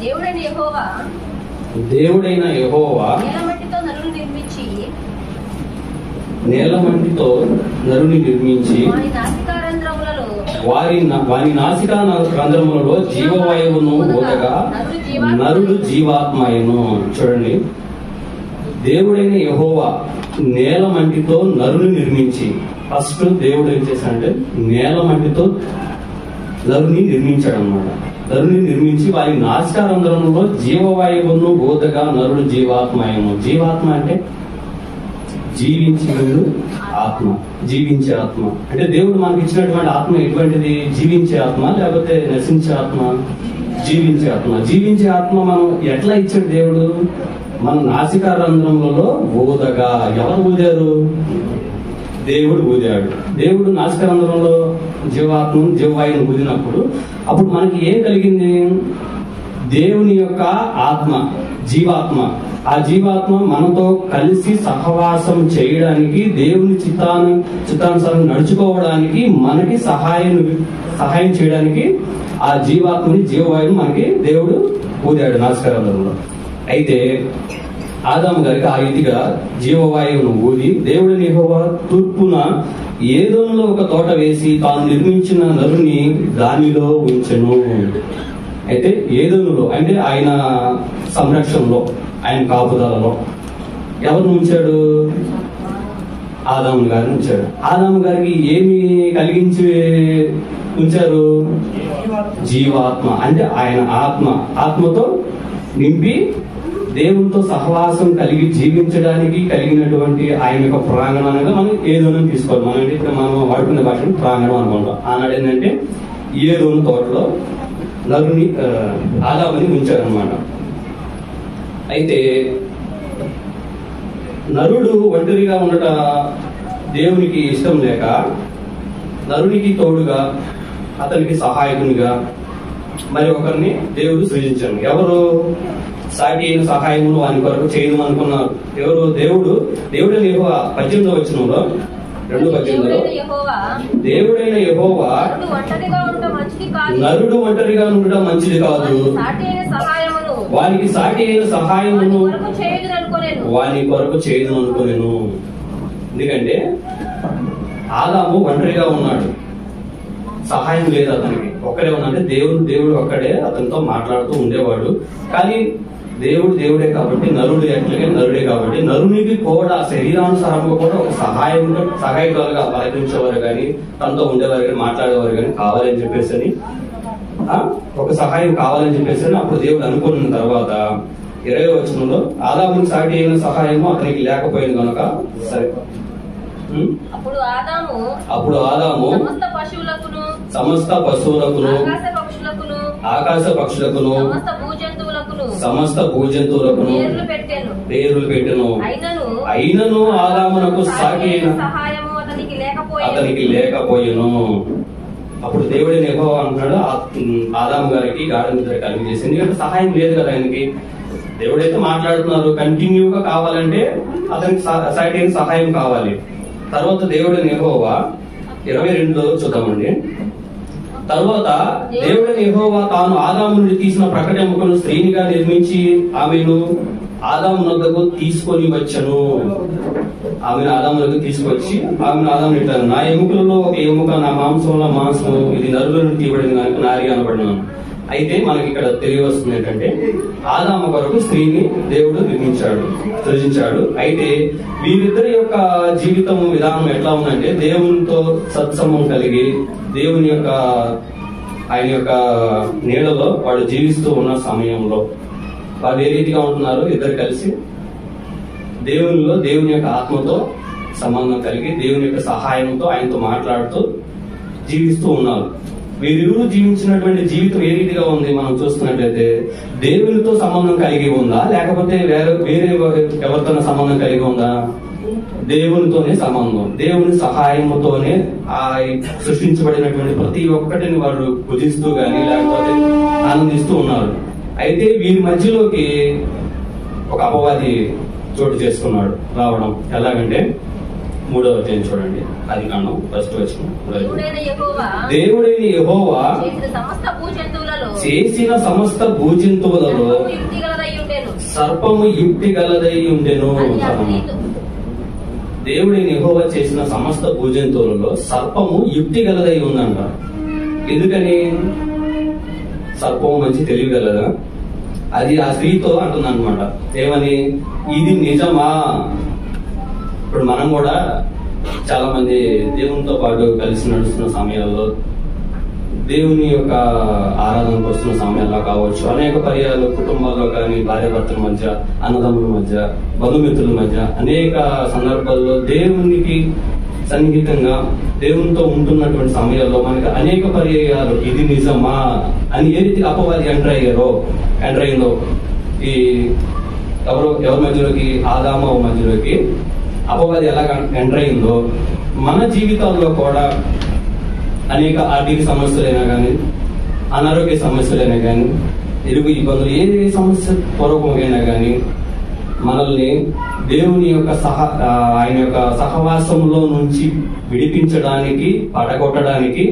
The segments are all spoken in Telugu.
దేవుడైన యెహోవా దేవుడైన యెహోవా నేలమట్టితో నరుని నిర్మించి నేల మంటితో నరుని నిర్మించి వారి నాసికారంధ్రములలో వారి నా- వారి నాసికా రంధ్రములలో జీవవాయువును ఊదగా నరుడు జీవాత్మయను చూడండి దేవుడైన యహోవా నేల మంటితో నరుని నిర్మించి ఫస్ట్ దేవుడు ఏం చేశాడంటే నేల మంటితో నరుని నిర్మించాడు అనమాట నరుని నిర్మించి వారి నాసికారంధ్రములో జీవవాయువును ఊదగా నరుడు జీవాత్మయను జీవాత్మ అంటే జీవించేవాడు ఆత్మ జీవించే ఆత్మ అంటే దేవుడు మనకి ఇచ్చినటువంటి ఆత్మ ఎటువంటిది జీవించే ఆత్మ లేకపోతే నశించే ఆత్మ జీవించే ఆత్మ జీవించే ఆత్మ మనం ఎట్లా ఇచ్చాడు దేవుడు మన నాసికా రంధ్రములలో ఊదగా ఎవరు ఊదారు దేవుడు ఊదాడు దేవుడు నాసిక రంధ్రంలో జీవాత్మను జీవవాయువును ఊదినప్పుడు అప్పుడు మనకి ఏం కలిగింది దేవుని యొక్క ఆత్మ జీవాత్మ ఆ జీవాత్మ మనతో కలిసి సహవాసం చేయడానికి దేవుని చిత్తాను చిత్తానుసారం నడుచుకోవడానికి మనకి సహాయం సహాయం చేయడానికి ఆ జీవాత్మని జీవవాయువుని మనకి దేవుడు ఊదాడు నాస్కరంలో అయితే ఆదాము గారికి ఆ రీతిగా జీవవాయువును ఊది దేవుడి యెహోవా తూర్పున ఏదోనులో ఒక తోట వేసి తాను నిర్మించిన నరుని దానిలో ఉంచెను అయితే ఏదోనులో అంటే ఆయన సంరక్షణలో ఆయన కాపుదలలో ఎవరు ఉంచాడు ఆదాము గారిని ఉంచాడు ఆదాము గారికి ఏమి కలిగించి ఉంచారు జీవాత్మ అంటే ఆయన ఆత్మ ఆత్మతో నింపి దేవునితో సహవాసం కలిగి జీవించడానికి కలిగినటువంటి ఆయన యొక్క ప్రాంగణంగా మనం ఏదోనని తీసుకోవాలి మనం అంటే ఇప్పుడు మనం వాడుకునే భాషను ప్రాంగణం అనుకుంటాం ఆనాడు ఏంటంటే ఏదోను తోటలో నరుని ఆ, ఆదాముని ఉంచారనమాట అయితే నరుడు ఒంటరిగా ఉండట దేవునికి ఇష్టం లేక నరునికి తోడుగా అతనికి సహాయకునిగా మరి ఒకరిని దేవుడు సృజించాడు ఎవరు సాటి అయిన సహాయమును వాని కొరకు చేయను అనుకున్నారు ఎవరు దేవుడు దేవుడు యెహోవా పద్దెనిమిదో వచనంలో రెండు పద్దెనిమిదిలో దేవుడైన యెహోవా దేవుడైన యెహోవా నరుడు ఒంటరిగా ఉండటం మంచిది కాదు నరుడు ఒంటరిగా ఉండడం మంచిది కాదు వానికి సాటి అయిన సహాయమును వానికి సాటి అయిన వాని సహాయమును కొరకు చేయుదును అనుకోలేను వాని కొరకు చేయదు అనుకోలేను ఎందుకంటే ఆదాము ఒంటరిగా ఉన్నాడు సహాయం లేదు అతనికి ఒక్కడే ఉన్నాడంటే దేవుడు దేవుడు ఒక్కడే అతనితో మాట్లాడుతూ ఉండేవాడు కానీ దేవుడు దేవుడే కాబట్టి నరుడు ఎట్లకే నరుడే కాబట్టి నరునికి కూడా శరీరానుసారంగా కూడా ఒక సహాయం సహాయకులుగా పలకరించేవారు కానీ తనతో ఉండేవారు కానీ మాట్లాడేవారు కానీ కావాలని చెప్పేసి అని ఆ, ఒక సహాయం కావాలని చెప్పేసి అని అప్పుడు దేవుడు అనుకున్న తర్వాత ఇరవై వచనంలో ఆదామునికి సాటి అయిన సహాయము అతనికి లేకపోయింది కనుక సరే ఉం? అప్పుడు ఆదాము అప్పుడు ఆదాము సమస్త పశువులకును సమస్త పశువులకును ఆకాశ పక్షులకును ఆకాశ పక్షులకును సమస్త భూజంతువులకును సమస్త భూజంతువులకును పేర్లు పెట్టాను పేర్లు పెట్టెను అయినను అయినను ఆదామునకు సాటి అయిన సహాయము అతనికి లేకపోయింది అతనికి లేకపోయెను అప్పుడు దేవుడిని ఎక్కువ అంటున్నాడు ఆ- ఆదాము గారికి గాఢ నిద్ర కలిగజేసి ఎందుకంటే సహాయం లేదు కదా ఆయనకి దేవుడైతే మాట్లాడుతున్నారు కంటిన్యూగా కావాలంటే అతనికి సా- సైడ్ అయిన సహాయం కావాలి తర్వాత దేవుడిని యెహోవా ఇరవై రెండులో చూద్దామండి తర్వాత దేవుడిని యెహోవా తాను ఆదాము నుండి తీసిన ప్రకటెముకను స్త్రీనిగా నిర్మించి ఆమెను ఆదాము నొద్దకు తీసుకొని వచ్చను ఆమెను ఆదాము దగ్గర తీసుకొచ్చి ఆమెను ఆదాము ఇట్టాను నా ఎముకలలో ఒక ఎముక నా మాంసంలో మాంసం ఇది నరుల నుండి తీయబడింది కనుక నారి అనబడినాను అయితే మనకి ఇక్కడ తెలియవస్తుంది ఏంటంటే ఆదాము కొరకు స్త్రీని దేవుడు నిర్మించాడు సృజించాడు అయితే వీరిద్దరి యొక్క జీవితం విధానం ఎట్లా ఉందంటే దేవునితో సత్సంగం కలిగి దేవుని యొక్క ఆయన యొక్క నీడలో వాళ్ళు జీవిస్తూ ఉన్న సమయంలో వాళ్ళు ఏ రీతిగా ఉంటున్నారు ఇద్దరు కలిసి దేవునిలో దేవుని యొక్క ఆత్మతో సంబంధం కలిగి దేవుని యొక్క సహాయంతో ఆయనతో మాట్లాడుతూ జీవిస్తూ ఉన్నారు వీరిరువురు జీవించినటువంటి జీవితం ఏ రీతిగా ఉంది మనం చూస్తున్నట్లయితే దేవునితో సంబంధం కలిగి ఉందా లేకపోతే వేరే వేరే ఎవరితో సంబంధం కలిగి ఉందా దేవునితోనే సంబంధం దేవుని సహాయముతోనే ఆ సృష్టించబడినటువంటి ప్రతి ఒక్కటిని వారు భుజిస్తూ గాని లేకపోతే ఆనందిస్తూ ఉన్నారు అయితే వీరి మధ్యలోకి ఒక అపవాది చోటు చేసుకున్నాడు రావడం ఎలాగంటే మూడవ అధ్యాయం చూడండి అది కాను ఫస్ట్ వచ్చిన దేవుడైన యెహోవా దేవుడైన యెహోవా చేసిన సమస్త భూజంతువులలో చేసిన సమస్త భూజంతువులలో సర్వము యుక్తి గలదై ఉండెను సర్పము యుక్తి గలదై ఉండెను అది ఆ స్త్రీతో దేవుడైన యెహోవా చేసిన సమస్త భూజంతువులలో సర్పము యుక్తి గలదై ఉందంట ఎందుకని సర్పము మంచి తెలివి గలదా అది ఆ స్త్రీతో అంటుందన్నమాట ఏమని ఇది నిజమా ఇప్పుడు మనం కూడా చాలా మంది దేవునితో పాటు కలిసి నడుస్తున్న సమయాల్లో దేవుని యొక్క ఆరాధనకు వస్తున్న సమయాల్లో కావచ్చు అనేక పర్యాలు కుటుంబాల్లో కానీ భార్యాభర్తల మధ్య అన్నదమ్ముల మధ్య బంధుమిత్రుల మధ్య అనేక సందర్భాల్లో దేవునికి సన్నిహితంగా దేవునితో ఉంటున్నటువంటి సమయాల్లో మనకి అనేక పర్యాయాలు ఇది నిజమా అని ఏ రీతి అపవాది ఎంటర్ అయ్యారో ఎంటర్ అయిందో ఈ ఎవరు ఎవరి మధ్యలోకి ఆదామ మధ్యలోకి అపవాది ఎలా ఎంటర్ అయిందో మన జీవితాల్లో కూడా అనేక ఆర్థిక సమస్యలైనా కానీ అనారోగ్య సమస్యలైనా కానీ ఇరుగు ఇబ్బందులు ఏ ఏ సమస్య పూర్వకమైనా కానీ మనల్ని దేవుని యొక్క సహ ఆ, ఆయన యొక్క సహవాసంలో నుంచి విడిపించడానికి పడగొట్టడానికి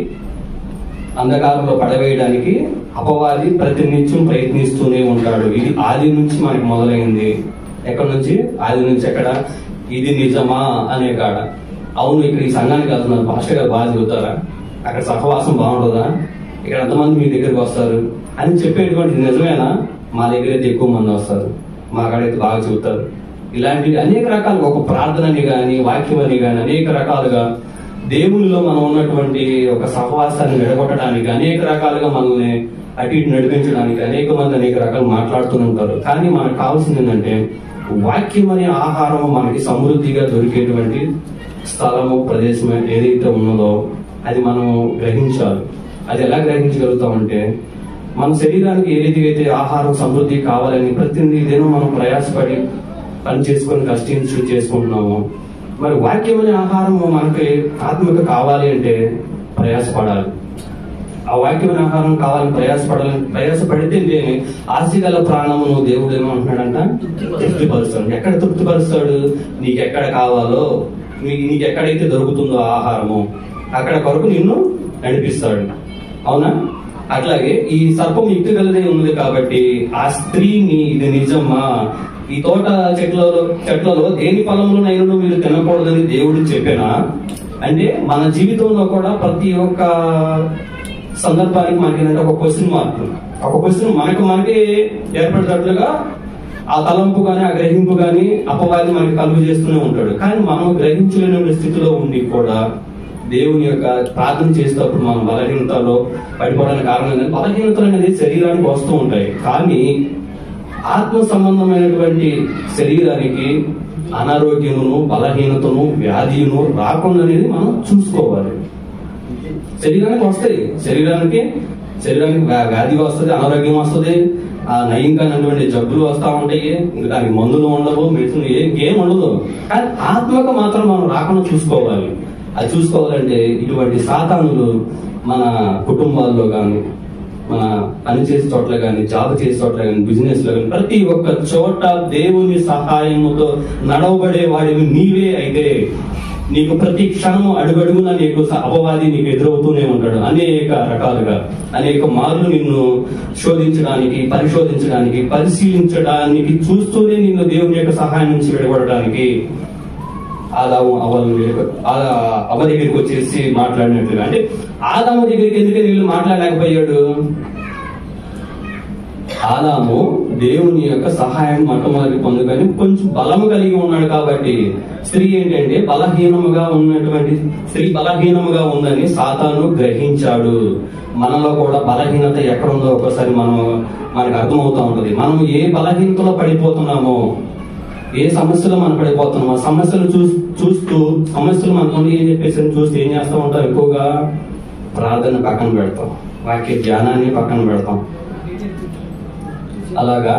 అంధకారంలో పడవేయడానికి అపవాది ప్రతినిత్యం ప్రయత్నిస్తూనే ఉంటాడు ఇది ఆది నుంచి మనకి మొదలైంది ఎక్కడి నుంచి ఆది నుంచి ఎక్కడ ఇది నిజమా అనే కాడ అవును ఇక్కడ ఈ సంఘానికి వెళ్తున్నారు పాస్టర్ గారు బాగా చెబుతారా అక్కడ సహవాసం బాగుంటుందా ఇక్కడ ఎంతమంది మీ దగ్గరికి వస్తారు అని చెప్పేటువంటి నిజమేనా మా దగ్గర అయితే ఎక్కువ మంది వస్తారు మా కాడైతే బాగా చెబుతారు ఇలాంటి అనేక రకాలుగా ఒక ప్రార్థనని గాని వాక్యం అని గాని అనేక రకాలుగా దేవునిలో మనం ఉన్నటువంటి ఒక సహవాసాన్ని విడగొట్టడానికి అనేక రకాలుగా మనల్ని అటు ఇటు నడిపించడానికి అనేక మంది అనేక రకాలు మాట్లాడుతూ ఉంటారు కానీ మనకు కావాల్సింది ఏంటంటే వాక్యం అనే ఆహారం మనకి సమృద్ధిగా దొరికేటువంటి స్థలము ప్రదేశం ఏదైతే ఉన్నదో అది మనం గ్రహించాలి అది ఎలా గ్రహించగలుగుతామంటే మన శరీరానికి ఏ రీతిగా అయితే ఆహారం సమృద్ధి కావాలని ప్రతి దినం మనం ప్రయాసపడి పని చేసుకొని కష్టించి చేసుకుంటున్నాము మరి వాక్యం అనే ఆహారం మనకి ఆత్మక కావాలి అంటే ప్రయాసపడాలి ఆ వాక్యమైన ఆహారం కావాలని ప్రయాసపడాలని ప్రయాసపడితే నేను ఆశగల ప్రాణమును దేవుడు ఏమో అంటున్నాడంట తృప్తిపరుస్తాడు ఎక్కడ తృప్తిపరుస్తాడు నీకు ఎక్కడ కావాలో నీ- నీకు ఎక్కడైతే దొరుకుతుందో ఆహారము అక్కడ కొరకు నిన్ను నడిపిస్తాడు అవునా అట్లాగే ఈ సర్పం యుక్తి గలదే ఉంది కాబట్టి ఆ స్త్రీని ఇది నిజమా ఈ తోట చెట్లలో చెట్లలో దేని ఫలములనైనా మీరు తినకూడదని దేవుడు చెప్పినా అంటే మన జీవితంలో కూడా ప్రతి ఒక్క సందర్భానికి మనకి ఏంటంటే ఒక క్వశ్చన్ మార్క్ ఒక క్వశ్చన్ మనకు మనకి ఏర్పడేటట్లుగా ఆ తలంపు గాని ఆ గ్రహింపు గాని అపవాది మనకి కలుగు చేస్తూనే ఉంటాడు కానీ మనం గ్రహించలేని స్థితిలో ఉండి కూడా దేవుని యొక్క ప్రార్థన చేసేటప్పుడు మనం బలహీనతలో పడిపోవడానికి కారణం ఏంటంటే బలహీనతలు అనేది శరీరానికి వస్తూ ఉంటాయి కానీ ఆత్మ సంబంధమైనటువంటి శరీరానికి అనారోగ్యమును బలహీనతను వ్యాధిను రాకుండా అనేది మనం చూసుకోవాలి శరీరానికి వస్తాయి శరీరానికి శరీరానికి వ్యా- వ్యాధి వస్తుంది అనారోగ్యం వస్తుంది ఆ నయం కానటువంటి జబ్బులు వస్తా ఉంటాయి ఇంకా దానికి మందులు ఉండవు మెడిసిన్ ఏం ఏం ఉండదు కానీ ఆత్మకు మాత్రం మనం రాకుండా చూసుకోవాలి అది చూసుకోవాలంటే ఇటువంటి సాతానులు మన కుటుంబాల్లో కానీ మన పని చేసే చోట్ల కానీ జాబ్ చేసే చోట్ల కానీ బిజినెస్ లో కానీ ప్రతి ఒక్క చోట దేవుని సహాయముతో నడవబడే వాడివి నీవే అయితే నీకు ప్రతి క్షణము అడుగడుగున నీకు స- అపవాది నీకు ఎదురవుతూనే ఉంటాడు అనేక రకాలుగా అనేక మార్లు నిన్ను శోధించడానికి పరిశోధించడానికి పరిశీలించడానికి చూస్తూనే నిన్ను దేవుని యొక్క సహాయం నుంచి విడగొట్టడానికి ఆదాము అవలు అవ దగ్గరికి వచ్చేసి మాట్లాడినట్లుగా అంటే ఆదాము దగ్గరికి ఎందుకని వీళ్ళు మాట్లాడలేకపోయాడు ఆదాము దేవుని యొక్క సహాయం మొట్టమొదటి పొందుకొని కొంచెం బలము కలిగి ఉన్నాడు కాబట్టి స్త్రీ ఏంటంటే బలహీనముగా ఉన్నటువంటి స్త్రీ బలహీనముగా ఉందని సాతాను గ్రహించాడు మనలో కూడా బలహీనత ఎక్కడ ఉందో ఒకసారి మనం మనకు అర్థమవుతా ఉంటది మనం ఏ బలహీనతలో పడిపోతున్నామో ఏ సమస్యలో మనం పడిపోతున్నాం ఆ సమస్యలు చూ చూస్తూ సమస్యలు మనకు ఏం చెప్పేసి చూస్తే ఏం చేస్తూ ఉంటాం ఎక్కువగా ప్రార్థన పక్కన పెడతాం వాక్య ధ్యానాన్ని పక్కన పెడతాం అలాగా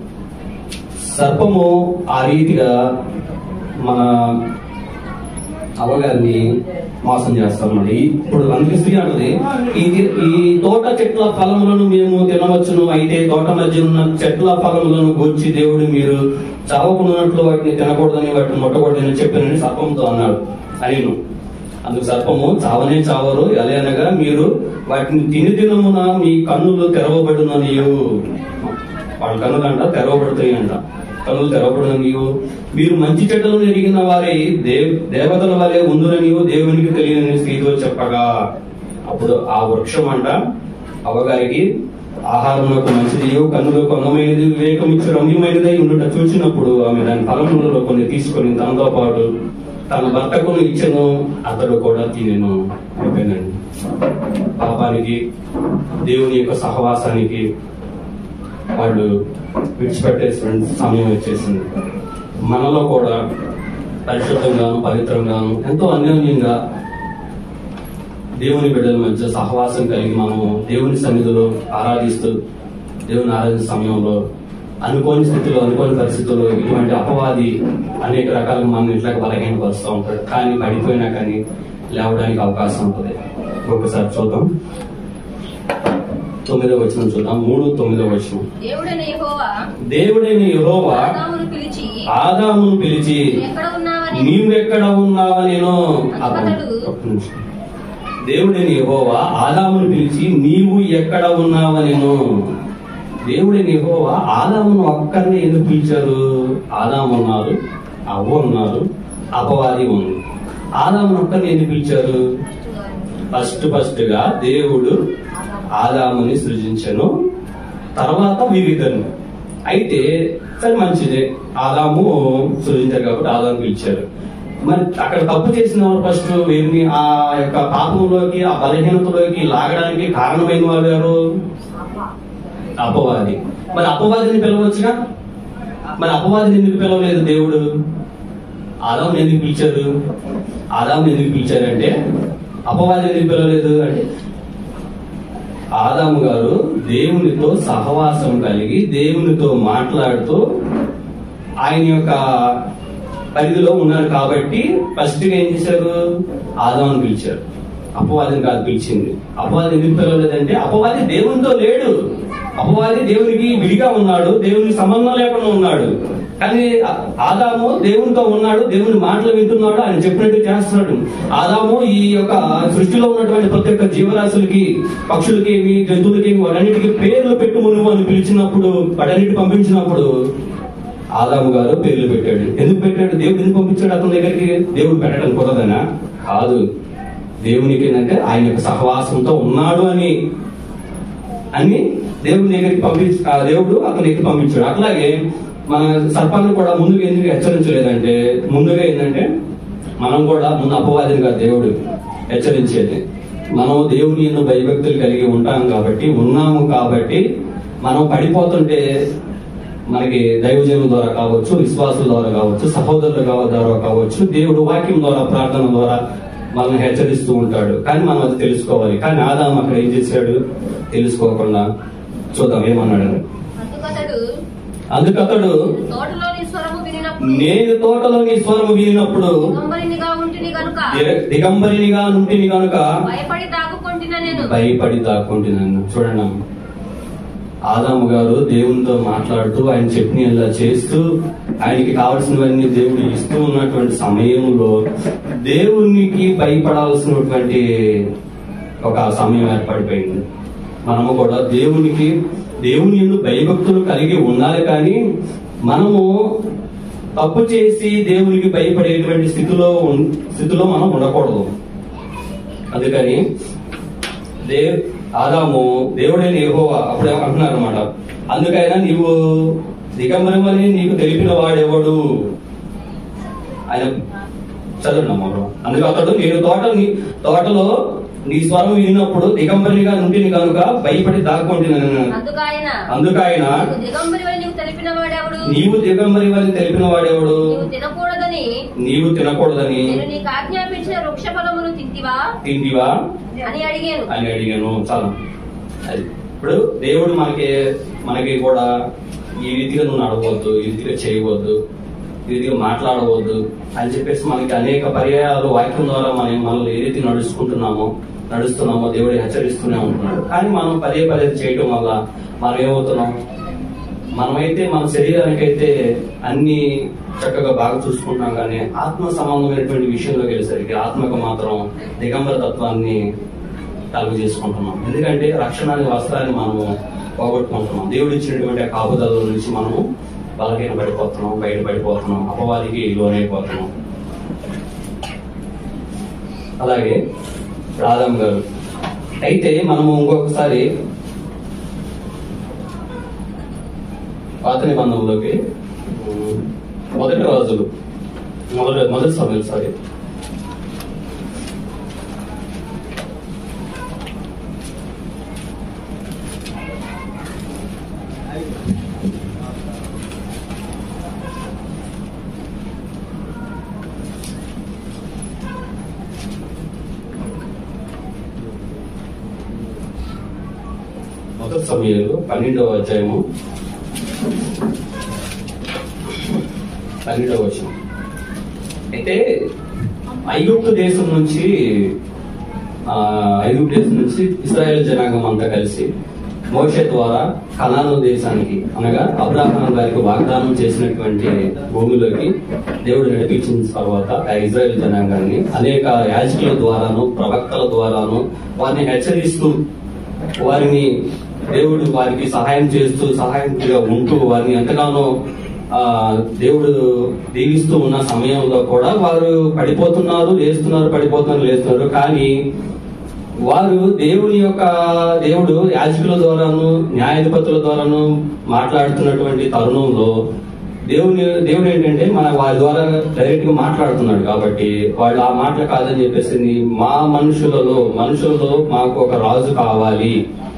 సర్పము ఆ రీతిగా మన అవ్వగారిని మోసం చేస్తామన్నమాట ఈ- ఇప్పుడు అందుకే స్త్రీ అంటది ఈ ఈ తోట చెట్ల ఫలములను మేము తినవచ్చును అయితే తోట మధ్య ఉన్న చెట్ల ఫలములను గూర్చి దేవుడు మీరు చావకున్నట్లు వాటిని తినకూడదని వాటిని ముట్టకూడదని చెప్పానని సర్పంతో అన్నాడు అనిను అందుకు సర్పము చావనే చావరు ఎలా అనగా మీరు వాటిని తిని దినమున మీ కన్నులు తెరవబడుననియు వాళ్ళ కన్నులు అంట తెరవబడుతాయి అంట కన్నులు తెరవబడుననియు మీరు మంచి చెడ్డలను ఎరిగిన వారి దేవ్ దేవతల వలె ఉందురనియు దేవునికి తెలియని స్త్రీతో చెప్పగా అప్పుడు ఆ వృక్షం అంట అవ్వగారికి ఆహారములకు మంచిది కన్నులకు అందమైనది వివేకం ఇచ్చి రమ్యమైనది ఉండుట చూసినప్పుడు ఆమె దాని ఫలములలో కొన్ని తీసుకొని తనతో పాటు తన భర్తకును ఇచ్చను అతడు కూడా తినెను అయిపోయిందండి పాపానికి దేవుని యొక్క సహవాసానికి వాళ్ళు విడిచిపెట్టేసిన సమయం వచ్చేసింది మనలో కూడా పరిశుద్ధంగాను పవిత్రంగాను ఎంతో అన్యోన్యంగా దేవుని బిడ్డల మధ్య సహవాసం కలిగి మనము దేవుని సన్నిధిలో ఆరాధిస్తూ దేవుని ఆరాధించే సమయంలో అనుకోని స్థితిలో అనుకోని పరిస్థితుల్లో ఇటువంటి అపవాది అనేక రకాలుగా మన ఇంట్లోకి బలహీనపరుస్తూ ఉంటాడు కానీ పడిపోయినా కానీ లేవడానికి అవకాశం ఉంటుంది ఒకసారి చూద్దాం తొమ్మిదో వచనం చూద్దాం మూడు తొమ్మిదో వచనం దేవుడైన యెహోవా దేవుడైన యెహోవా ఆదామును పిలిచి ఆదామును పిలిచి ఎక్కడ ఉన్నావని నీవెక్కడ ఉన్నావా నేను అతడు ఒక్క నిమిషం. దేవుడైన యెహోవా ఆదామును పిలిచి నీవు ఎక్కడ ఉన్నావా నేను దేవుడైన యెహోవా ఆదామును ఒక్కరిని ఎందుకు పిలిచారు ఆదాము ఉన్నారు అవ్వ ఉన్నారు అపవాది ఉంది ఆదామును ఒక్కరిని ఎందుకు పిలిచారు ఫస్ట్ ఫస్ట్ గా దేవుడు ఆదాముని సృజించను తర్వాత వీరిద్దరిని అయితే సరే మంచిదే ఆదాము సృజించారు కాబట్టి ఆదాము పిలిచారు మరి అక్కడ తప్పు చేసిన వారు ఫస్ట్ వీరిని ఆ యొక్క పాపంలోకి ఆ బలహీనతలోకి లాగడానికి కారణమైన వారు ఎవరు అపవాది మరి అపవాదిని పిలవచ్చుగా మరి అపవాదిని ఎందుకు పిలవలేదు దేవుడు ఆదాముని ఎందుకు పిలిచారు ఆదాముని ఎందుకు పిలిచారంటే అపవాదిని ఎందుకు పిలవలేదు అంటే ఆదాము గారు దేవునితో సహవాసం కలిగి దేవునితో మాట్లాడుతూ ఆయన యొక్క పరిధిలో ఉన్నారు కాబట్టి ఫస్ట్ గా ఏం చేశారు ఆదాముని పిలిచారు అపవాదిని కాదు పిలిచింది అపవాది ఎందుకు పిలవలేదంటే అపవాది దేవునితో లేడు అపవాది దేవునికి విడిగా ఉన్నాడు దేవునికి సంబంధం లేకుండా ఉన్నాడు కానీ ఆ- ఆదాము దేవునితో ఉన్నాడు దేవుని మాటలు వింటున్నాడు ఆయన చెప్పినట్టు చేస్తున్నాడు ఆదాము ఈ యొక్క సృష్టిలో ఉన్నటువంటి ప్రతి ఒక్క జీవరాశులకి పక్షులకి జంతువులకి వాటన్నిటికీ పేర్లు పెట్టు మునుము అని పిలిచినప్పుడు వాటన్నిటి పంపించినప్పుడు ఆదాము గారు పేర్లు పెట్టాడు ఎందుకు పెట్టాడు దేవుడు ఎందుకు పంపించాడు అతని దగ్గరికి దేవుడు పెట్టడం కుదరదనా కాదు దేవునికి ఏంటంటే ఆయన యొక్క సహవాసంతో ఉన్నాడు అని అని దేవుని దగ్గరికి పంపించి ఆ దేవుడు అతని దగ్గరికి పంపించాడు అట్లాగే మన సర్పాన్ని కూడా ముందుగా ఎందుకు హెచ్చరించలేదంటే ముందుగా ఏంటంటే మనం కూడా ముందు అపవాదిని కాదు దేవుడు హెచ్చరించేది మనం దేవుని ఎన్నో భయభక్తులు కలిగి ఉంటాం కాబట్టి ఉన్నాము కాబట్టి మనం పడిపోతుంటే మనకి దైవజనం ద్వారా కావచ్చు విశ్వాసుల ద్వారా కావచ్చు సహోదరుల కా- ద్వారా కావచ్చు దేవుడు వాక్యం ద్వారా ప్రార్థన ద్వారా మనల్ని హెచ్చరిస్తూ ఉంటాడు కానీ మనం అది తెలుసుకోవాలి కానీ ఆదాం అక్కడ ఏం చేశాడు తెలుసుకోకుండా చూద్దాం ఏమన్నాడు అందుకతడు అందుకతడు తోటలోని స్వరము వినినప్పుడు నేను తోటలో నీ స్వరము వినినప్పుడు దిగంబరినిగా ఉంటిని గనుక దిగ- దిగంబరినిగా నుంటిని కనుక భయపడి దాగుకొంటిన నేను భయపడి దాక్కుంటున్నాను చూడండి అమ్మ. ఆదాము గారు దేవునితో మాట్లాడుతూ ఆయన చెప్పిన ఇలా చేస్తూ ఆయనకి కావలసినవన్నీ దేవుడు ఇస్తూ ఉన్నటువంటి సమయంలో దేవునికి భయపడాల్సినటువంటి ఒక సమయం ఏర్పడిపోయింది మనము కూడా దేవునికి దేవుని ఎందు భయభక్తులు కలిగి ఉండాలి కానీ మనము తప్పు చేసి దేవునికి భయపడేటువంటి స్థితిలో ఉన్- స్థితిలో మనం ఉండకూడదు అందుకని దేవ్ ఆదాము దేవుడైన యెహోవా అప్పుడు అంటున్నారు అనమాట అందుకైనా నీవు దిగంబరమని నీకు తెలిపిన వాడెవడు ఆయన చదవండి అమ్మ బ్రో. అందుకు అతడు నేను తోట నీ- తోటలో నీ స్వరం వినినప్పుడు దిగంబరిగా నుంటిని కనుక భయపడి దాక్కుంటున్నాను అందుకు ఆయన అందుకు ఆయన నీవు దిగంబరి వలె నీకు తెలిపిన వాడెవడు నీవు దిగంబరి అని తెలిపిన వాడెవడు నీవు తినకూడదని నీవు తినకూడదని నేను నీకు ఆజ్ఞాపించిన వృక్ష ఫలములు తింటివా తింటివా అని అడిగాను అని అడిగాను చాలా అది ఇప్పుడు దేవుడు మనకి మనకి కూడా ఈ రీతిగా నువ్వు నడవద్దు ఈ రీతిగా చేయవద్దు ఇది మాట్లాడవద్దు అని చెప్పేసి మనకి అనేక పర్యాయాలు వాక్యం ద్వారా మనం మనల్ని ఏదైతే నడుచుకుంటున్నామో నడుస్తున్నామో దేవుడు హెచ్చరిస్తూనే ఉంటున్నాడు కానీ మనం పదే పదే చేయటం వల్ల మనం ఏమవుతున్నాం మనమైతే మన శరీరానికైతే అన్ని చక్కగా బాగా చూసుకుంటాం కానీ ఆత్మ సంబంధమైనటువంటి విషయంలోకి వెళ్ళేసరికి ఆత్మకు మాత్రం దిగంబర తత్వాన్ని కలుగు చేసుకుంటున్నాం ఎందుకంటే రక్షణ అనే వస్త్రాన్ని మనము పోగొట్టుకుంటున్నాం దేవుడు ఇచ్చినటువంటి ఆ కాపుదల నుంచి మనము బలహీన పడిపోతున్నాం బయట పడిపోతున్నాం అపవాదికి లోనైపోతున్నాం అలాగే రాధం గారు అయితే మనము ఇంకొకసారి పాత నిబంధనలోకి ఉమ్, మొదటి రోజులు మొదటి మొదటి సమయం సారీ మొదటి సమయంలో పన్నెండవ అధ్యాయము పన్నెండవ వచనం అయితే ఐగుప్తు దేశం నుంచి ఆ, ఐగుప్తు దేశం నుంచి ఇస్రాయేల్ జనాంగం అంతా కలిసి మోషే ద్వారా కనాను దేశానికి అనగా అబ్రాహాం గారికి వాగ్దానం చేసినటువంటి భూమిలోకి దేవుడు నడిపించిన తర్వాత ఆ ఇజ్రాయేల్ జనాంగాన్ని అనేక యాజకుల ద్వారాను ప్రవక్తల ద్వారాను వారిని హెచ్చరిస్తూ వారిని దేవుడు వారికి సహాయం చేస్తూ సహాయంగా ఉంటూ వారిని ఎంతగానో ఆ దేవుడు దీవిస్తూ ఉన్న సమయంలో కూడా వారు పడిపోతున్నారు లేస్తున్నారు పడిపోతున్నారు లేస్తున్నారు కానీ వారు దేవుని యొక్క దేవుడు యాజకుల ద్వారాను న్యాయాధిపతుల ద్వారాను మాట్లాడుతున్నటువంటి తరుణంలో దేవుని దేవుడు ఏంటంటే మన వారి ద్వారా డైరెక్ట్ గా మాట్లాడుతున్నాడు కాబట్టి వాళ్ళు ఆ మాటలు కాదని చెప్పేసి మా మనుషులలో మనుషులలో మాకు ఒక రాజు కావాలి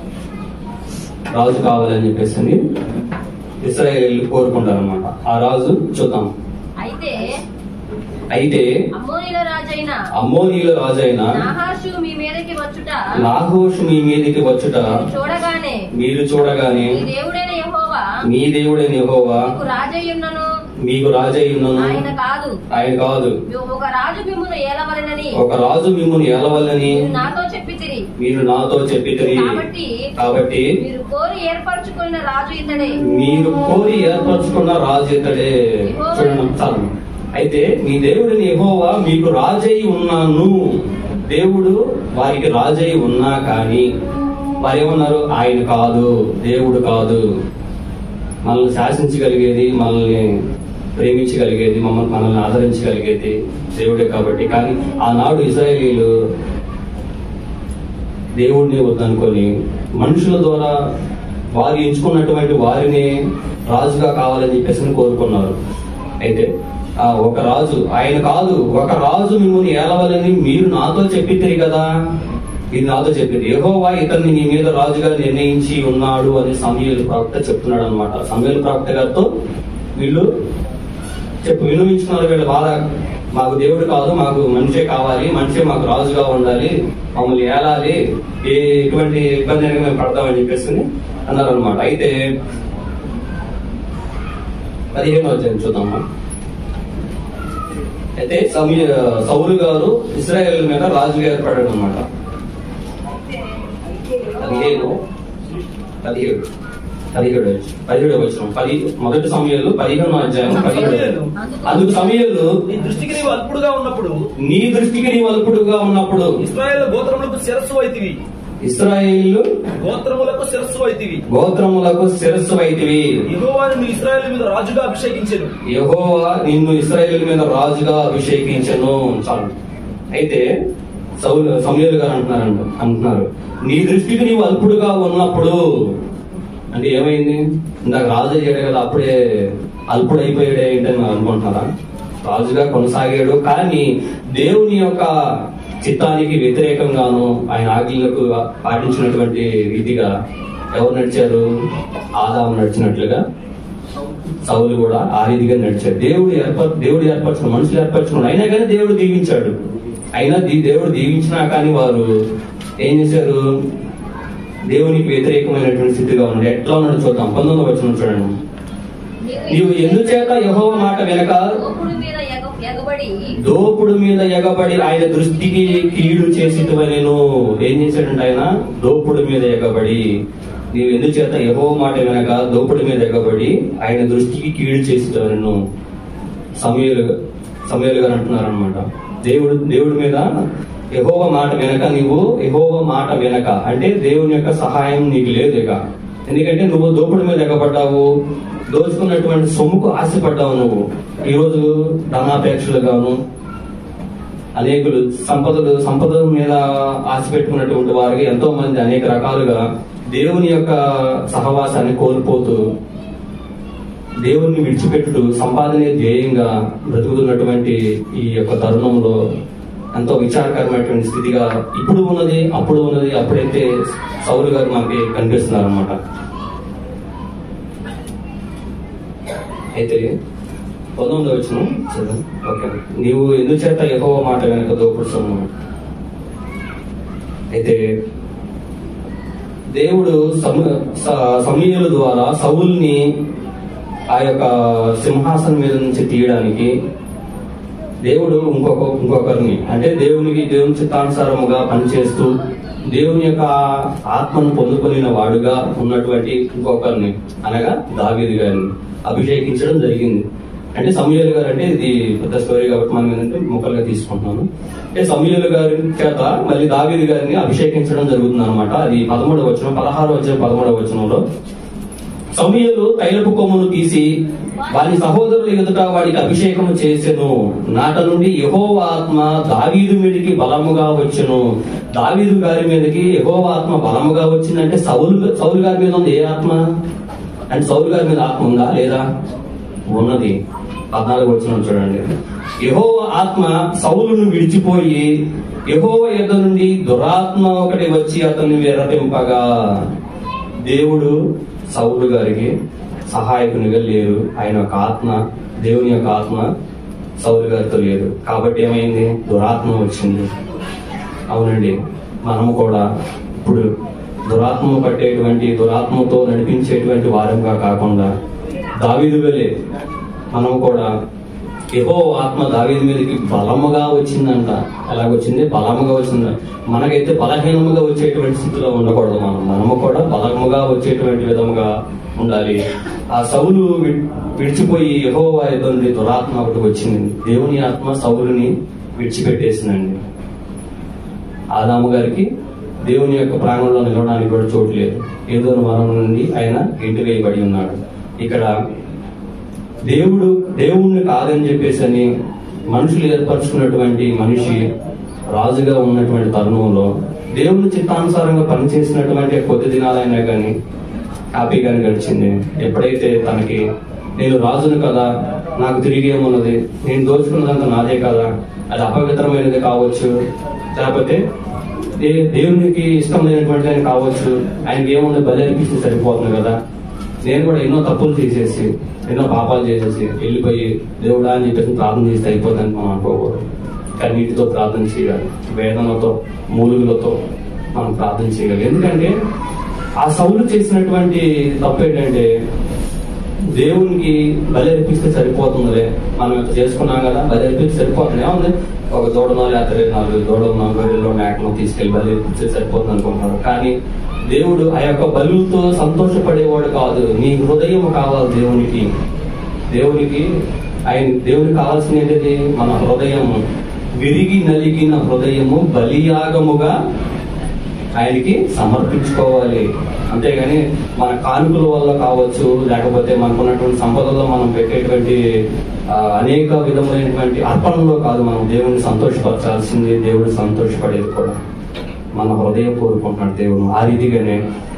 రాజు కావాలని చెప్పేసి ఇస్రాయేల్ కోరుకుంటారు అనమాట ఆ రాజు చూద్దాం అయితే అయితే అమ్మోనిల రాజైన అమ్మోనీల రాజైన నాహాషు మీ మీదకి వచ్చుట నాహోషు మీ మీదకి వచ్చుట మీరు చూడగానే మీరు చూడగానే మీ దేవుడైన యెహోవా మీ దేవుడైన యెహోవా మీకు రాజయ్యున్నను మీకు రాజయ్యున్నను ఆయన కాదు ఆయన కాదు ఒక రాజు మిమ్మును ఏలవలెనని ఒక రాజు మిమ్మల్ని ఏలవల్లని మీరు నాతో చెప్పితిరి మీరు నాతో చెప్పితిరి కాబట్టి కాబట్టి మీరు కోరి ఏర్పరచుకున్న రాజు ఇతడే మీరు కోరి ఏర్పరచుకున్న రాజు ఇతడే చూడండి చాలు అయితే మీ దేవుడిని యెహోవా మీకు రాజై ఉన్నాను దేవుడు వారికి రాజై ఉన్నా కానీ వారు ఏమన్నారు ఆయన కాదు దేవుడు కాదు మనల్ని శాసించగలిగేది మనల్ని ప్రేమించగలిగేది మమ్మల్ని మనల్ని ఆదరించగలిగేది దేవుడే కాబట్టి కానీ ఆనాడు ఇజ్రాయేలీలు దేవుడిని వద్దనుకొని మనుషుల ద్వారా వారు ఎంచుకున్నటువంటి వారిని రాజుగా కావాలని చెప్పేసి కోరుకున్నారు అయితే ఆ ఒక రాజు ఆయన కాదు ఒక రాజు మిమ్మల్ని ఏలవాలని మీరు నాతో చెప్పిద్దరు కదా ఇది నాతో చెప్పింది యెహోవా ఇతన్ని నీ మీద రాజుగా నిర్ణయించి ఉన్నాడు అని సమయలు ప్రవక్త చెప్తున్నాడు అనమాట సమయలు ప్రవక్త గారితో వీళ్ళు చెప్పు వినిపించుకున్నారు వీళ్ళ బాధ మాకు దేవుడు కాదు మాకు మనిషే కావాలి మనిషే మాకు రాజుగా ఉండాలి మమ్మల్ని ఏలాలి ఏ ఎటువంటి ఇబ్బంది అయినా మేము పడతామని చెప్పేసి అన్నారు అనమాట అయితే పదిహేను అధ్యాయం చూద్దామా అయితే సమయ సౌలు గారు ఇస్రాయేల్ మీద రాజుగా ఏర్పడాడు అనమాట పదిహేను పదిహేడు పదిహేడు పదిహేడు వచ్చిన పది మొదటి సమయంలో పదిహేను అధ్యాయం పదిహేడు అందుకు సమయంలో నీ దృష్టికి నీవు అల్పుడుగా ఉన్నప్పుడు నీ దృష్టికి నీ వలుపుడుగా ఉన్నప్పుడు ఇస్రాయేల్ గోత్రములకు శిరస్సు అయితివి ఇస్రాయేల్ గోత్రములకు శిరస్సు అయితివి గోత్రములకు శిరస్సు అయితివి యెహోవాను నీ ఇస్రాయేల్ మీద రాజుగా అభిషేకించెను యెహోవా నిన్ను ఇస్రాయేల్ మీద రాజుగా అభిషేకించను చాలు అయితే సౌలు సమయలు గారు అంటున్నారంట అంటున్నారు నీ దృష్టికి నీవు అల్పుడుగా ఉన్నప్పుడు అంటే ఏమైంది ఇందాక రాజు అయ్యాడు కదా అప్పుడే అల్పుడు అయిపోయాడు ఏంటని మనం అనుకుంటున్నారా రాజుగా కొనసాగాడు కానీ దేవుని యొక్క చిత్తానికి వ్యతిరేకంగాను ఆయన ఆజ్ఞలకు పాటించినటువంటి రీతిగా ఎవరు నడిచారు ఆదాము నడిచినట్లుగా సౌలు కూడా ఆ రీతిగా నడిచాడు దేవుడు ఏర్పర దేవుడు ఏర్పరచుకున్నాడు మనుషులు ఏర్పరచుకున్నాడు అయినా కానీ దేవుడు దీవించాడు అయినా దీ- దేవుడు దీవించినా కానీ వారు ఏం చేశారు దేవునికి వ్యతిరేకమైనటువంటి స్థితిగా ఉన్నాడు ఎట్లా ఉన్నాడు చూద్దాం పంతొమ్మిది వచ్చిన చూడండి నీవు ఎందుచేత యెహోవా మాట వెనక దోపుడు మీద ఎగ- ఎగబడి దోపుడు మీద ఎగబడి ఆయన దృష్టికి కీడు చేసిటువనెను ఏం చేశాడంటే ఆయన దోపుడు మీద ఎగబడి నీవు ఎందుచేత యహో మాట వెనక దోపుడు మీద ఎగబడి ఆయన దృష్టికి కీడు చేసిటవనెను సమయలు సమయలు గారు అంటున్నారు అనమాట దేవుడు దేవుడి మీద యహోవ మాట వెనక నీవు యహోవ మాట వెనక అంటే దేవుని యొక్క సహాయం నీకు లేదు ఇక ఎందుకంటే నువ్వు దోపుడు మీద ఎగబడ్డావు దోచుకున్నటువంటి సొమ్ముకు ఆశపడ్డావు నువ్వు ఈరోజు ధనాపేక్షలుగాను అనేకులు సంపదలు సంపదల మీద ఆశ పెట్టుకున్నటువంటి వారికి ఎంతో మంది అనేక రకాలుగా దేవుని యొక్క సహవాసాన్ని కోల్పోతూ దేవుణ్ణి విడిచిపెట్టుతూ సంపాదనే ధ్యేయంగా బ్రతుకుతున్నటువంటి ఈ యొక్క తరుణంలో ఎంతో విచారకరమైనటువంటి స్థితిగా ఇప్పుడు ఉన్నది అప్పుడు ఉన్నది అప్పుడైతే సౌలు గారు మనకి కనిపిస్తున్నారు అనమాట అయితే పంతొమ్మిది వచ్చిన చదువు ఓకే నీవు ఎందుచేత ఎక్కువ మాట వెనక దోపుడు సొమ్ము అయితే దేవుడు సమ- స- సమూయేలు ద్వారా సౌల్ని ఆ యొక్క సింహాసనం మీద నుంచి తీయడానికి దేవుడు ఇంకొక ఇంకొకరిని అంటే దేవునికి దేవుని చిత్తానుసారముగా పనిచేస్తూ దేవుని యొక్క ఆత్మను పొందుకొనిన వాడుగా ఉన్నటువంటి ఇంకొకరిని అనగా దావీదు గారిని అభిషేకించడం జరిగింది అంటే సమూహలు గారు అంటే ఇది పెద్ద స్టోరీ కాబట్టి మనం ఏంటంటే ముక్కలుగా తీసుకుంటున్నాను అంటే సమూహలు గారి చేత మళ్ళీ దావీదు గారిని అభిషేకించడం జరుగుతుంది అనమాట అది పదమూడవ వచనం పదహారు వచ్చిన పదమూడవ వచనంలో సమూహలు తైలపు కొమ్మును తీసి వారి సహోదరుల ఎదుట వాడికి అభిషేకము చేసెను నాట నుండి యహోవ ఆత్మ దావీదు మీదకి బలముగా వచ్చెను దావీదు గారి మీదకి యహోవ ఆత్మ బలముగా వచ్చిందంటే సౌలు సౌలు గారి మీద ఉంది ఏ ఆత్మ అంటే సౌలు గారి మీద ఆత్మ ఉందా లేదా ఉన్నది పద్నాలుగు వచ్చిన చూడండి యహోవ ఆత్మ సౌలును విడిచిపోయి యహోవ యుద్ధ నుండి దురాత్మ ఒకటి వచ్చి అతన్ని విరపింపగా దేవుడు సౌలు గారికి సహాయకునిగా లేరు ఆయన యొక్క ఆత్మ దేవుని యొక్క ఆత్మ సౌలు గారితో లేదు కాబట్టి ఏమైంది దురాత్మ వచ్చింది అవునండి మనము కూడా ఇప్పుడు దురాత్మ పట్టేటువంటి దురాత్మతో నడిపించేటువంటి వారంగా కాకుండా దావీదు వెళ్ళే మనం కూడా ఏవో ఆత్మ దావీదు మీదకి బలముగా వచ్చిందంట ఎలాగొచ్చింది బలముగా వచ్చింది మనకైతే బలహీనముగా వచ్చేటువంటి స్థితిలో ఉండకూడదు మనం మనము కూడా బలముగా వచ్చేటువంటి విధముగా ఉండాలి ఆ సౌలు వి- విడిచిపోయి యహో నుండి దురాత్మ ఒకటి వచ్చింది దేవుని ఆత్మ సౌలుని విడిచిపెట్టేసిందండి ఆదాము గారికి దేవుని యొక్క ప్రాణంలో నిలవడానికి కూడా చోటు లేదు ఏదో వరం నుండి ఆయన ఇంటి వేయబడి ఉన్నాడు ఇక్కడ దేవుడు దేవుణ్ణి కాదని చెప్పేసి అని మనుషులు ఏర్పరచుకున్నటువంటి మనిషి రాజుగా ఉన్నటువంటి తరుణంలో దేవుని చిత్తానుసారంగా పనిచేసినటువంటి కొద్ది దినాలైనా కానీ హ్యాపీగానే గడిచింది ఎప్పుడైతే తనకి నేను రాజును కదా నాకు తిరిగి ఏమున్నది నేను దోచుకున్నదంతా నాదే కదా అది అపవిత్రమైనది కావచ్చు లేకపోతే దే- దేవునికి ఇష్టం లేనటువంటి ఆయన కావచ్చు ఆయనకి ఏముంది బలి అనిపిస్తే సరిపోతుంది కదా నేను కూడా ఎన్నో తప్పులు చేసేసి ఎన్నో పాపాలు చేసేసి వెళ్ళిపోయి దేవుడా అని చెప్పేసి ప్రార్థన చేస్తే అయిపోతుందని మనం అనుకోకూడదు కన్నీటితో ప్రార్థన చేయాలి వేదనతో మూలుగులతో మనం ప్రార్థన చేయాలి ఎందుకంటే ఆ సౌలు చేసినటువంటి తప్పు ఏంటంటే దేవునికి బలి అర్పిస్తే సరిపోతుందిలే మనం ఇంత చేసుకున్నాం కదా బలి అర్పిస్తే సరిపోతుంది ఏముంది ఒక దూడనో లేకపోతే నాలుగు దూడలను గొర్రెల్లో మేకను తీసుకెళ్లి బలి అర్పిస్తే సరిపోతుంది అనుకుంటున్నారు కానీ దేవుడు ఆ యొక్క బలులతో సంతోషపడేవాడు కాదు నీ హృదయం కావాలి దేవునికి దేవునికి ఆయన దేవునికి కావాల్సిన ఏంటిది మన హృదయము విరిగి నలిగిన హృదయము బలియాగముగా ఆయనకి సమర్పించుకోవాలి అంతేగాని మన కానుకల వల్ల కావచ్చు లేకపోతే మనకున్నటువంటి సంపదల్లో మనం పెట్టేటువంటి ఆ, అనేక విధములైనటువంటి అర్పణలో కాదు మనం దేవుని సంతోషపరచాల్సింది దేవుడు సంతోషపడేది కూడా మన హృదయం కోరుకుంటున్నాడు దేవుడు ఆ రీతిగానే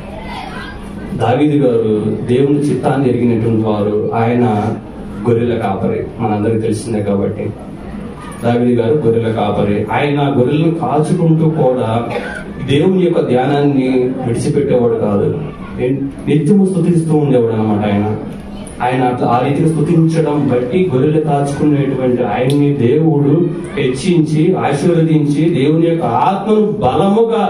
దావీదు గారు దేవుని చిత్తాన్ని ఎరిగినటువంటి వారు ఆయన గొర్రెల కాపరి మనందరికి తెలిసిందే కాబట్టి దావిది గారు గొర్రెల కాపరి ఆయన గొర్రెలను కాచుకుంటూ కూడా దేవుని యొక్క ధ్యానాన్ని విడిచిపెట్టేవాడు కాదు ఎన్- నిత్యము స్థుతిస్తూ ఉండేవాడు అనమాట ఆయన ఆయన అట్లా ఆ రీతిని స్థుతించడం బట్టి గొర్రెలు కాచుకునేటువంటి ఆయన్ని దేవుడు హెచ్చించి ఆశీర్వదించి దేవుని యొక్క ఆత్మను బలముగా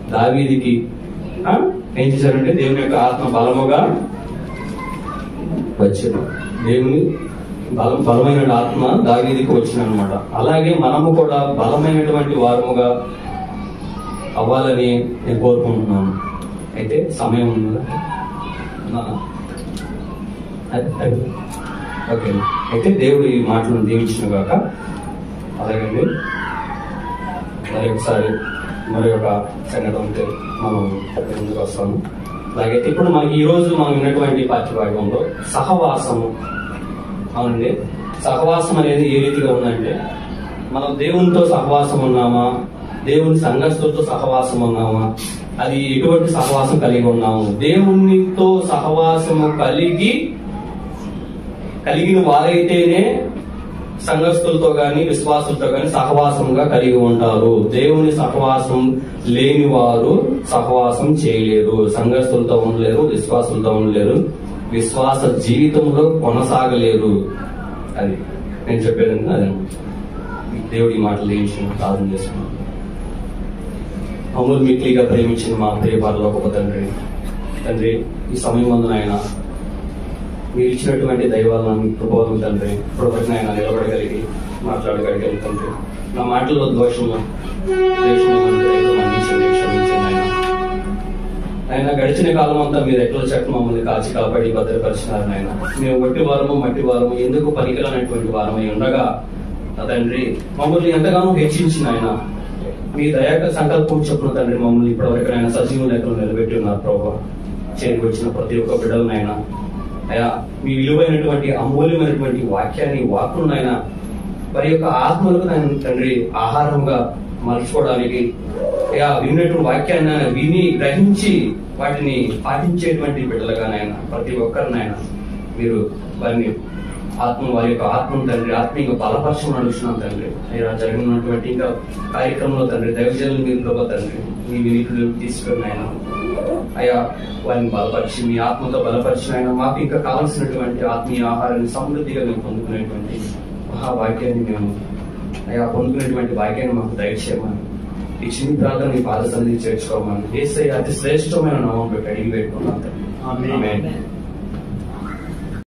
దావీదికి ఆ, ఏం చేశారంటే దేవుని యొక్క ఆత్మ బలముగా వచ్చాడు దేవుని బలం బలమైన ఆత్మ దావీదికి వచ్చిన అనమాట అలాగే మనము కూడా బలమైనటువంటి వారముగా అవ్వాలని నేను కోరుకుంటున్నాను అయితే సమయం ఉందా నా- అది- అది. ఓకే అయితే దేవుడు ఈ మాటలను దీవించిన గాక అలాగండి మరి ఒకసారి మరి ఒక సంఘటనతో మనం ముందుకు వస్తాము అలాగైతే ఇప్పుడు మనకి ఈ రోజు మనం విన్నటువంటి పాఠ్యభాగంలో సహవాసము అవునండి సహవాసం అనేది ఏ రీతిగా ఉందంటే మనం దేవునితో సహవాసం ఉన్నామా దేవుని సంఘస్థులతో సహవాసం ఉన్నామా అది ఎటువంటి సహవాసం కలిగి ఉన్నాము దేవునితో సహవాసము కలిగి కలిగిన వారైతేనే సంఘస్థులతో గాని విశ్వాసులతో గాని సహవాసంగా కలిగి ఉంటారు దేవుని సహవాసం లేని వారు సహవాసం చేయలేరు సంఘస్థులతో ఉండలేరు విశ్వాసులతో ఉండలేరు విశ్వాస జీవితంలో కొనసాగలేరు అది నేను చెప్పేది అదే దేవుడి మాటలు ఏంటి ప్రార్థన చేసుకున్నాను అమూల్ మిక్లీగా ప్రేమించిన మా ప్రియ పరలోకపు తండ్రి తండ్రి ఈ సమయం మందు ఆయన మీరు ఇచ్చినటువంటి దైవాలను కృపను తండ్రి ఇప్పుడు ఆయన నిలబడగలిగి మాట్లాడగలిగాను తండ్రి నా మాటల్లో దోషము ద్వేషము ఏమంటే ఏదో మన్నించండి క్షమించండి ఆయన ఆయన గడిచిన కాలం అంతా మీరు ఎట్ల చెట్టు మమ్మల్ని కాచి కాపాడి భద్రపరిచినారు నాయన మేము మట్టి వారము మట్టి వారము ఎందుకు పనికిరానటువంటి వారమై ఉండగా నా తండ్రి మమ్మల్ని ఎంతగానో హెచ్చించిన ఆయన మీ దయాక సంకల్పం చెప్పిన తండ్రి మమ్మల్ని ఇప్పటివరకు ఆయన సజీవ లెక్కలు నిలబెట్టి ఉన్నారు ప్రభావ చేరికి వచ్చిన ప్రతి ఒక్క బిడ్డలనైనా అయా మీ విలువైనటువంటి అమూల్యమైనటువంటి వాక్యాన్ని వాక్కులనైనా వారి యొక్క ఆత్మలకు ఆయన తండ్రి ఆహారంగా మలుచుకోవడానికి అయా విన్నటువంటి వాక్యాన్ని ఆయన విని గ్రహించి వాటిని పాటించేటువంటి బిడ్డలుగానైనా ప్రతి ఒక్కరినైనా మీరు వారిని ఆత్మ వారి యొక్క ఆత్మను తండ్రి ఆత్మీయ బలపరచమని అడుగుతున్నాం తండ్రి అయ్యా జరిగినటువంటి ఇంకా కార్యక్రమంలో తండ్రి దైవజనులు మీరు ప్రభా తండ్రి మీ వినీతులు తీసుకుని ఆయన అయ్యా వారిని బలపరిచి మీ ఆత్మతో బలపరిచిన ఆయన మాకు ఇంకా కావలసినటువంటి ఆత్మీయ ఆహారాన్ని సమృద్ధిగా మేము పొందుకునేటువంటి మహావాక్యాన్ని మేము అయ్యా పొందుకునేటువంటి వాక్యాన్ని మాకు దయచేయమని ఈ చిన్ని ప్రార్థన మీ పాద సన్నిధి చేర్చుకోమని ఏసై అతి శ్రేష్టమైన నామం పెట్టి అడిగి పెట్టుకున్నాం తండ్రి. ఆమేన్.